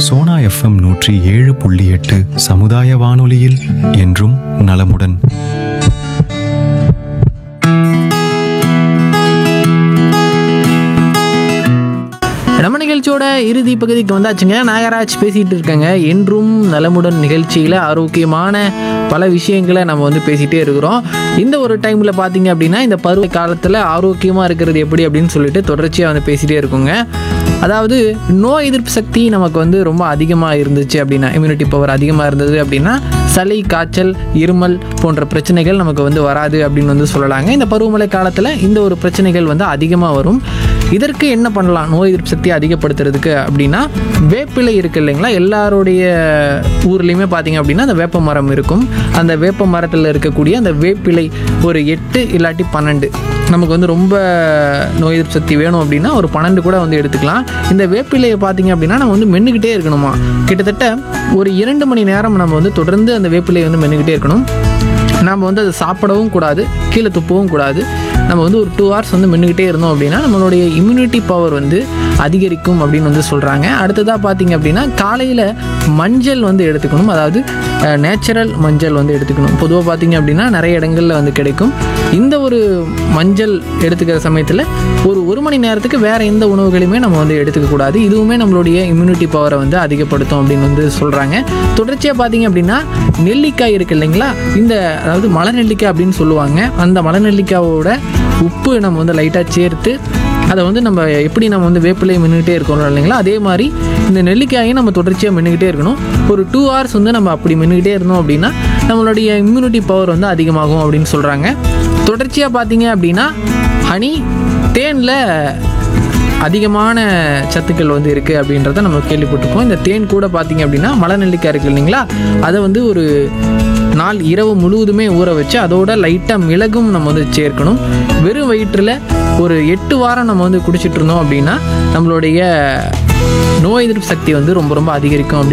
Sona FM நூற்றி ஏழு புள்ளி எட்டு சமுதாய வானொலியில் என்றும் நலமுடன் நம்ம நிகழ்ச்சியோட இறுதி பகுதிக்கு வந்தாச்சுங்க நாகராஜ் பேசிகிட்டு இருக்காங்க என்றும் நலமுடன் நிகழ்ச்சியில் ஆரோக்கியமான பல விஷயங்களை நம்ம வந்து பேசிகிட்டே இருக்கிறோம் இந்த ஒரு டைமில் பார்த்தீங்க அப்படின்னா இந்த பருவ காலத்தில் ஆரோக்கியமாக இருக்கிறது எப்படி அப்படின்னு சொல்லிட்டு தொடர்ச்சியாக வந்து பேசிகிட்டே இருக்குங்க அதாவது நோய் எதிர்ப்பு சக்தி நமக்கு வந்து ரொம்ப அதிகமாக இருந்துச்சு அப்படின்னா இம்யூனிட்டி பவர் அதிகமாக இருந்தது அப்படின்னா சளி காய்ச்சல் இருமல் போன்ற பிரச்சனைகள் நமக்கு வந்து வராது அப்படின்னு வந்து சொல்லலாங்க இந்த பருவமழை காலத்தில் இந்த ஒரு பிரச்சனைகள் வந்து அதிகமாக வரும் இதற்கு என்ன பண்ணலாம் நோய் எதிர்ப்பு சக்தியை அதிகப்படுத்துறதுக்கு அப்படின்னா வேப்பிலை இருக்கு இல்லைங்களா எல்லாருடைய ஊர்லேயுமே பார்த்தீங்க அப்படின்னா அந்த வேப்ப மரம் இருக்கும் அந்த வேப்ப மரத்தில் இருக்கக்கூடிய அந்த வேப்பிலை ஒரு எட்டு இல்லாட்டி பன்னெண்டு நமக்கு வந்து ரொம்ப நோய் எதிர்ப்பு சக்தி வேணும் அப்படின்னா ஒரு பன்னெண்டு கூட வந்து எடுத்துக்கலாம் இந்த வேப்பிலையை பார்த்தீங்க அப்படின்னா நம்ம வந்து மென்னுக்கிட்டே இருக்கணுமா கிட்டத்தட்ட ஒரு இரண்டு மணி நேரம் நம்ம வந்து தொடர்ந்து அந்த வேப்பிலையை வந்து மென்னுக்கிட்டே இருக்கணும் நம்ம வந்து அதை சாப்பிடவும் கூடாது கீழே துப்பவும் கூடாது நம்ம வந்து ஒரு டூ ஹவர்ஸ் வந்து மென்னுக்கிட்டே இருந்தோம் அப்படின்னா நம்மளுடைய இம்யூனிட்டி பவர் வந்து அதிகரிக்கும் அப்படின்னு வந்து சொல்கிறாங்க அடுத்ததாக பார்த்தீங்க அப்படின்னா காலையில் மஞ்சள் வந்து எடுத்துக்கணும் அதாவது நேச்சுரல் மஞ்சள் வந்து எடுத்துக்கணும் பொதுவாக பார்த்தீங்க அப்படின்னா நிறைய இடங்களில் வந்து கிடைக்கும் இந்த ஒரு மஞ்சள் எடுத்துக்கிற சமயத்தில் ஒரு ஒரு மணி நேரத்துக்கு வேறு எந்த உணவுகளையுமே நம்ம வந்து எடுத்துக்கக்கூடாது இதுவுமே நம்மளுடைய இம்யூனிட்டி பவரை வந்து அதிகப்படுத்தும் அப்படின்னு வந்து சொல்கிறாங்க தொடர்ச்சியாக பார்த்தீங்க அப்படின்னா நெல்லிக்காய் இருக்கு இல்லைங்களா இந்த அதாவது மலை நெல்லிக்காய் அப்படின்னு சொல்லுவாங்க அந்த மலை நெல்லிக்காயோட உப்பு நம்ம வந்து லைட்டாக சேர்த்து அதை வந்து நம்ம எப்படி நம்ம வந்து வேப்பிலையை மின்னுக்கிட்டே இருக்கணும் இல்லைங்களா அதே மாதிரி இந்த நெல்லிக்காயை நம்ம தொடர்ச்சியாக மின்னுக்கிட்டே இருக்கணும் ஒரு டூ ஹவர்ஸ் வந்து நம்ம அப்படி மின்னுக்கிட்டே இருந்தோம் அப்படின்னா நம்மளுடைய இம்யூனிட்டி பவர் வந்து அதிகமாகும் அப்படின்னு சொல்கிறாங்க தொடர்ச்சியாக பார்த்தீங்க அப்படின்னா ஹனி தேனில் அதிகமான சத்துக்கள் வந்து இருக்குது அப்படின்றத நம்ம கேள்விப்பட்டிருக்கோம் இந்த தேன் கூட பார்த்தீங்க அப்படின்னா மலை நெல்லிக்காய் இருக்குது இல்லைங்களா அதை வந்து ஒரு நாள் இரவு முழுவதுமே ஊற வச்சு அதோட லைட்டாக மிளகும் நம்ம வந்து சேர்க்கணும் வெறும் வயிற்றில் ஒரு எட்டு வாரம் நம்ம வந்து குடிச்சிட்டு இருந்தோம் அப்படின்னா நம்மளுடைய நோய் எதிர்ப்பு சக்தி வந்து ரொம்ப ரொம்ப அதிகரிக்கும் அப்படி